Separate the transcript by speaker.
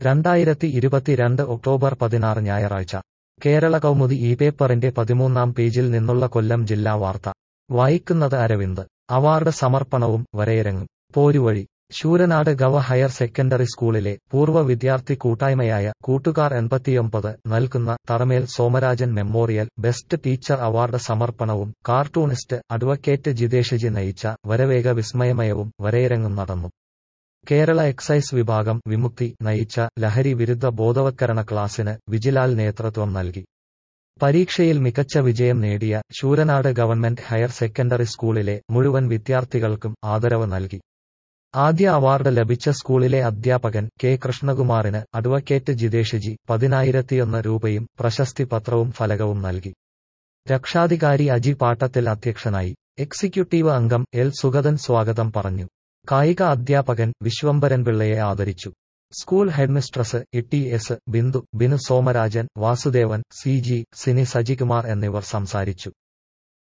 Speaker 1: രണ്ടായിരത്തി ഇരുപത്തിരണ്ട് ഒക്ടോബർ പതിനാറ് ഞായറാഴ്ച കേരള കൗമുദി ഈ പേപ്പറിന്റെ പതിമൂന്നാം പേജിൽ നിന്നുള്ള കൊല്ലം ജില്ലാ വാർത്ത വായിക്കുന്നത് അരവിന്ദ് അവാർഡ് സമർപ്പണവും വരയരങ്ങും പോരുവഴി ശൂരനാട് ഗവ ഹയർ സെക്കൻഡറി സ്കൂളിലെ പൂർവ്വ വിദ്യാർത്ഥി കൂട്ടായ്മയായ കൂട്ടുകാർ എൺപത്തിയൊമ്പത് നൽകുന്ന തറമേൽ Somarajan memorial best teacher award സമർപ്പണവും കാർട്ടൂണിസ്റ്റ് അഡ്വക്കേറ്റ് ജിതേഷജി നയിച്ച വരവേഗ വിസ്മയമയവും വരയരങ്ങും നടന്നു കേരള എക്സൈസ് വിഭാഗം വിമുക്തി നയിച്ച ലഹരി വിരുദ്ധ ബോധവത്കരണ ക്ലാസിന് വിജിലാൽ നേതൃത്വം നൽകി പരീക്ഷയിൽ മികച്ച വിജയം നേടിയ ശൂരനാട് ഗവൺമെന്റ് ഹയർ സെക്കൻഡറി സ്കൂളിലെ മുഴുവൻ വിദ്യാർത്ഥികൾക്കും ആദരവ് നൽകി ആദ്യ അവാർഡ് ലഭിച്ച സ്കൂളിലെ അധ്യാപകൻ കെ കൃഷ്ണകുമാറിന് അഡ്വക്കേറ്റ് ജിതേഷജി പതിനായിരത്തിയൊന്ന് രൂപയും പ്രശസ്തി പത്രവും ഫലകവും നൽകി രക്ഷാധികാരി അജി പാട്ടത്തിൽ അധ്യക്ഷനായി എക്സിക്യൂട്ടീവ് അംഗം എൽ സുഗതൻ സ്വാഗതം പറഞ്ഞു കായിക അധ്യാപകൻ വിശ്വംഭരൻ പിള്ളയെ ആദരിച്ചു school headmistress E S Bindu Binu Somarajan Vasudevan C G Cini Sajikumar എന്നിവർ സംസാരിച്ചു